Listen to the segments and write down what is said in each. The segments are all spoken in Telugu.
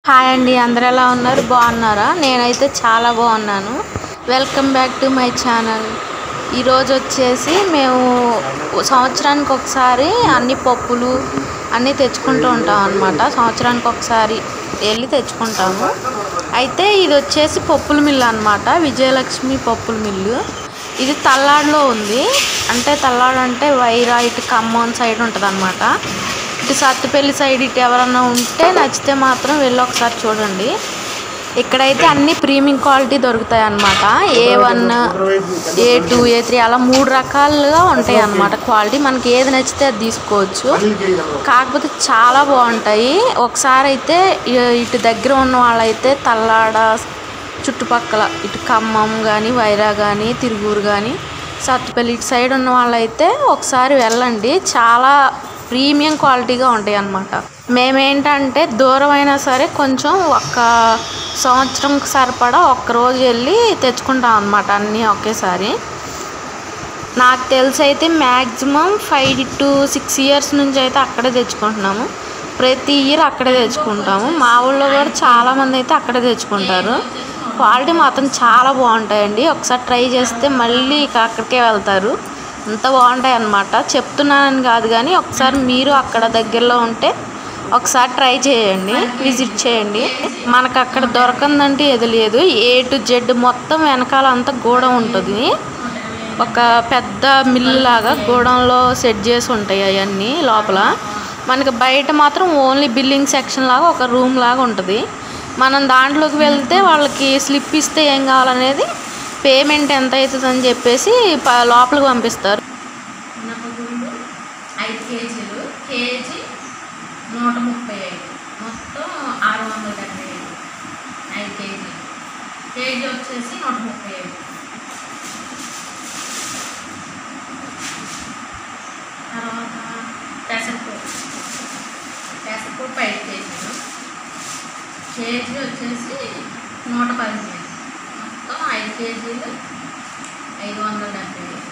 హాయ్ అండి అందరు ఎలా ఉన్నారు బాగున్నారా నేనైతే చాలా బాగున్నాను welcome back to my channel ఈరోజు వచ్చేసి మేము సంవత్సరానికి ఒకసారి అన్ని పప్పులు అన్నీ తెచ్చుకుంటూ ఉంటాం అనమాట సంవత్సరానికి ఒకసారి వెళ్ళి తెచ్చుకుంటాము అయితే ఇది వచ్చేసి పప్పుల మిల్లు అనమాట విజయలక్ష్మి పప్పుల మిల్లు ఇది తల్లాడులో ఉంది అంటే తల్లాడు అంటే వైరా ఇటు ఖమ్మం సైడ్ ఉంటుంది అనమాట ఇటు సత్తుపల్లి సైడ్ ఇటు ఎవరన్నా ఉంటే నచ్చితే మాత్రం వెళ్ళి ఒకసారి చూడండి ఇక్కడైతే అన్ని ప్రీమియం క్వాలిటీ దొరుకుతాయి అన్నమాట A one A two A three అలా మూడు రకాలుగా ఉంటాయి అన్నమాట క్వాలిటీ మనకి ఏది నచ్చితే అది తీసుకోవచ్చు కాకపోతే చాలా బాగుంటాయి ఒకసారి అయితే ఇ- ఇటు దగ్గర ఉన్న వాళ్ళైతే తల్లాడ చుట్టుపక్కల ఇటు ఖమ్మం కానీ వైరా కానీ తిరుగూరు కానీ సత్తుపల్లి ఇటు సైడ్ ఉన్న వాళ్ళైతే ఒకసారి వెళ్ళండి చాలా ప్రీమియం క్వాలిటీగా ఉంటాయి అన్నమాట మేమేంటంటే దూరం అయినా సరే కొంచెం ఒక్క సంవత్సరం సరిపడా ఒక్క రోజు వెళ్ళి తెచ్చుకుంటాం అన్నమాట అన్నీ ఒకేసారి నాకు తెలిసి అయితే maximum five to six years నుంచి అయితే అక్కడే తెచ్చుకుంటున్నాము ప్రతి ఇయర్ అక్కడే తెచ్చుకుంటాము మా ఊళ్ళో కూడా చాలామంది అయితే అక్కడే తెచ్చుకుంటారు క్వాలిటీ మాత్రం చాలా బాగుంటాయండి ఒకసారి ట్రై చేస్తే మళ్ళీ ఇక అక్కడికే వెళ్తారు అంత బాగుంటాయి అన్నమాట చెప్తున్నానని కాదు కానీ ఒకసారి మీరు అక్కడ దగ్గరలో ఉంటే ఒకసారి ట్రై చేయండి విజిట్ చేయండి మనకు అక్కడ దొరకందంటే ఏది లేదు ఏ టు జెడ్ మొత్తం వెనకాల అంతా గోడ ఉంటుంది ఒక పెద్ద మిల్లు లాగా గోడంలో సెట్ చేసి ఉంటాయి అవన్నీ లోపల మనకి బయట మాత్రం ఓన్లీ బిల్లింగ్ సెక్షన్ లాగా ఒక రూమ్ లాగా ఉంటుంది మనం దాంట్లోకి వెళ్తే వాళ్ళకి స్లిప్ ఇస్తే ఏం కావాలనేది పేమెంట్ ఎంత అవుతుంది అని చెప్పేసి ప- లోపలికి పంపిస్తారు మినపగుళ్ళు ఐదు కేజీలు కేజీ నూట ముప్పై ఐదు మొత్తం ఆరు వందల డెబ్బై ఐదు ఐదు కేజీలు కేజీ వచ్చేసి నూట ముప్పై ఐదు తర్వాత పెసరపప్పు పెసరపప్పు ఐదు కేజీలు కేజీ వచ్చేసి నూట పదిహేను మొత్తం ఐదు కేజీలు ఐదు వందల డెబ్బై ఐదు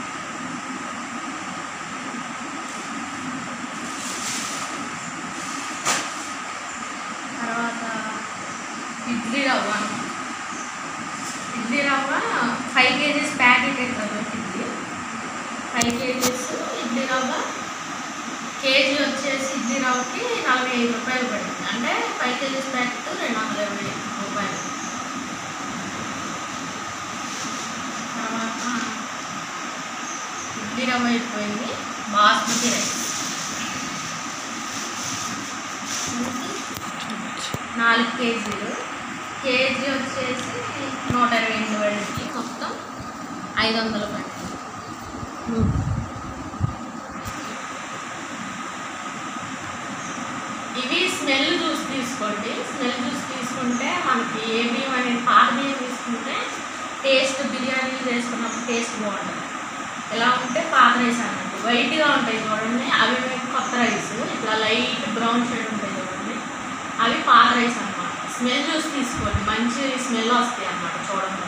తర్వాత ఇడ్లీ రవ్వ ఇడ్లీ రవ్వ ఫైవ్ కేజీస్ ప్యాకెట్ ఇస్తారు ఇడ్లీ ఫైవ్ కేజీస్ ఇడ్లీ రవ్వ కేజీ వచ్చేసి ఇడ్లీ రవ్వకి నలభై ఐదు రూపాయలు పడింది అంటే ఫైవ్ కేజీస్ ప్యాకెట్ రెండు వందల ఇరవై రూపాయలు తర్వాత ఇడ్లీ రవ్వ అయిపోయింది బాస్మతి రైస్ నాలుగు కేజీలు కేజీ వచ్చేసి నూట ఇరవై ఎనిమిది పడింది మొత్తం ఐదు వందలు పడింది ఇవి స్మెల్ చూసి తీసుకోండి స్మెల్ చూసి తీసుకుంటే మనకి ఏ బియ్యం అనేది పాత బియ్యం తీసుకుంటే టేస్ట్ బిర్యానీ చేసుకున్నప్పుడు టేస్ట్ బాగుంటుంది ఎలా ఉంటే పాత రైస్ అన్నట్టు వైట్గా ఉంటాయి చూడండి అవి మీకు కొత్త రైస్ ఇట్లా లైట్ బ్రౌన్ షేడ్ ఉంటాయి చూడండి అవి పాత రైస్ అన్నమాట స్మెల్ చూసి తీసుకోండి మంచి స్మెల్ వస్తాయి అన్నమాట చూడండి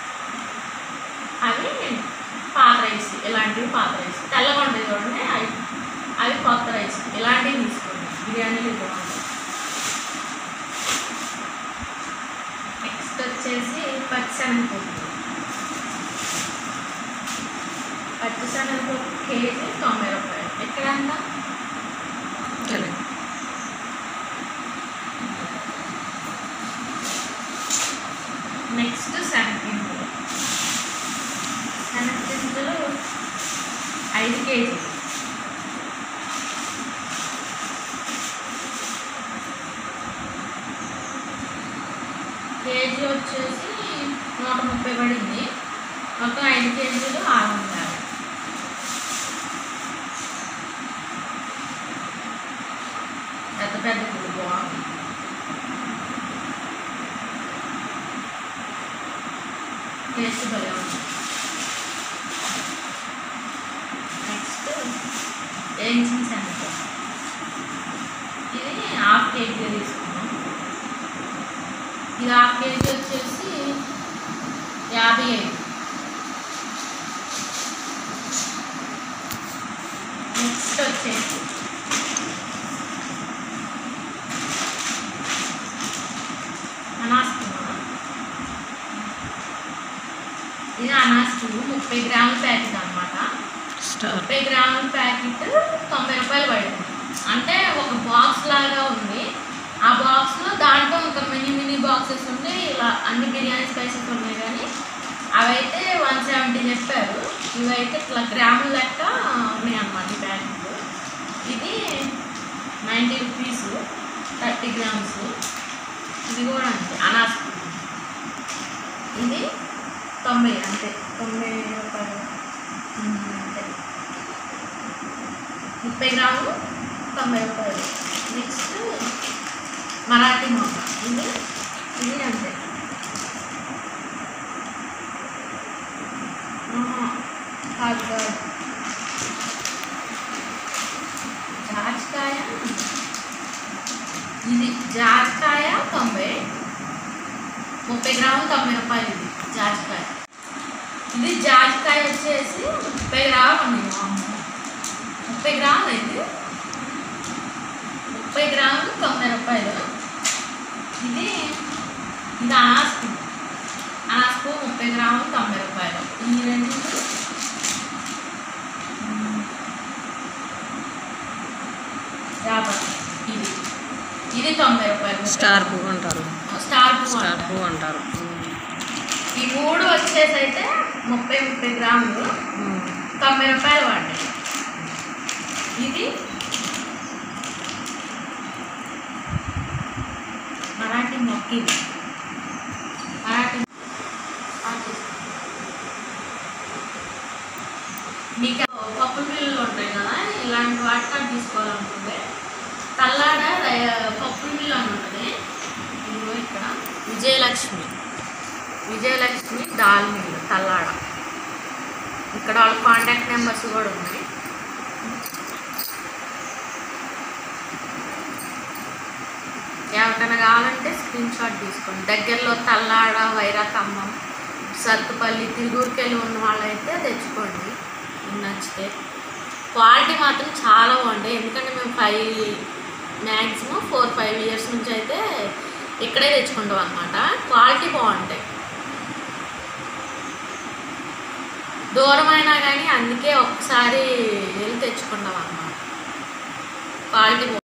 అవి పాత రైస్ ఇలాంటివి పాత రైస్ తెల్లగా ఉంటాయి చూడండి అవి అవి కొత్త రైస్ ఇలాంటివి తీసుకోండి బిర్యానీలు బాగుంటాయి నెక్స్ట్ వచ్చేసి పచ్చిశనగపప్పు పచ్చిశనగపప్పు కేజీ తొంభై రూపాయలు ఎక్కడంట నెక్స్ట్ శనగపిండి శనగపిండిలు ఐదు కేజీ కేజీ వచ్చేసి నూట ముప్పై పడింది మొత్తం ఐదు కేజీలు ఆరు వందల యాభై పెద్ద పెద్ద గుడి బాగుంది టేస్ట్ భలే ఉంది నెక్స్ట్ వేయించిన శనగపప్పు ఇది హాఫ్ కేజీ తీసుకున్నాం ఇది హాఫ్ కేజీ వచ్చేసి యాభై ఐదు నెక్స్ట్ వచ్చేసి ఇది అనాస్కు ముప్పై గ్రాముల ప్యాకెట్ అనమాట స్టార్ ముప్పై గ్రాముల ప్యాకెట్ తొంభై రూపాయలు పడింది అంటే ఒక బాక్స్ లాగా ఉంది ఆ బాక్స్లో దాంట్లో ఒక మినీ మినీ బాక్సెస్ ఉంది ఇలా అన్ని బిర్యానీ స్పైసెస్ ఉన్నాయి కానీ అవైతే వన్ సెవెంటీ చెప్పారు ఇవైతే ఇట్లా గ్రాముల లెక్క ఉన్నాయి అన్నమాట ఈ ప్యాకెట్ ఇది నైంటీ రూపీస్ థర్టీ గ్రామ్స్ ఇది కూడా అంతే అనాస్ ఇది తొంభై అంతే తొంభై రూపాయలు ఉమ్, అంతే ముప్పై గ్రాములు తొంభై రూపాయలు నెక్స్ట్ మరాఠీ మొక్క ఇది ఇది అంతే ఆహా, కాదు కాదు జాజికాయ ఇది జాజికాయ తొంభై ముప్పై గ్రాములు తొంభై రూపాయలు ఇది జాజికాయ ఇది జాజికాయ వచ్చేసి ముప్పై గ్రాములు ఉంది అమ్మో. ముప్పై గ్రాములు ఇది ముప్పై గ్రాములు తొంభై రూపాయలు ఇది ఇది అనాస్కు అనాస్కు ముప్పై గ్రాములు తొంభై రూపాయలు ఈ రెండు యాభై ఇది ఇది తొంభై రూపాయలు స్టార్ పువ్వు అంటారు స్టార్ పువ్వు స్టార్ అంటారు. పువ్వు అంటారు ఈ మూడు వచ్చేసి అయితే ముప్పై ముప్పై గ్రాములు తొంభై రూపాయలు పడ్డాయి ఇది మరాఠీ మొక్క ఇది మరాఠీ అది. మీకు పప్పు మిల్లులు ఉంటాయి కదా ఇలాంటి వాటికి తీసుకోవాలనుకుంటే తల్లాడ రై- పప్పు మిల్లు అని ఉంటుంది ఇదిగో ఇక్కడ విజయలక్ష్మి విజయలక్ష్మి దాల్ మిల్లు తల్లాడ ఇక్కడ వాళ్ళ కాంటాక్ట్ నెంబర్స్ కూడా ఉన్నాయి ఎవరికైనా కావాలంటే స్క్రీన్ షాట్ తీసుకోండి దగ్గరలో తల్లాడ వైరాకమ్మం సత్తుపల్లి తిరుగురికెళ్ళి ఉన్న వాళ్ళైతే తెచ్చుకోండి మీకు నచ్చితే క్వాలిటీ మాత్రం చాలా బాగుంటాయి ఎందుకంటే మేము five maximum four five years నుంచి అయితే ఇక్కడే తెచ్చుకుంటాం అనమాట క్వాలిటీ బాగుంటాయి దూరం అయినా కానీ అందుకే ఒకసారి వెళ్ళి తెచ్చుకున్నాం అన్నమాట క్వాలిటీ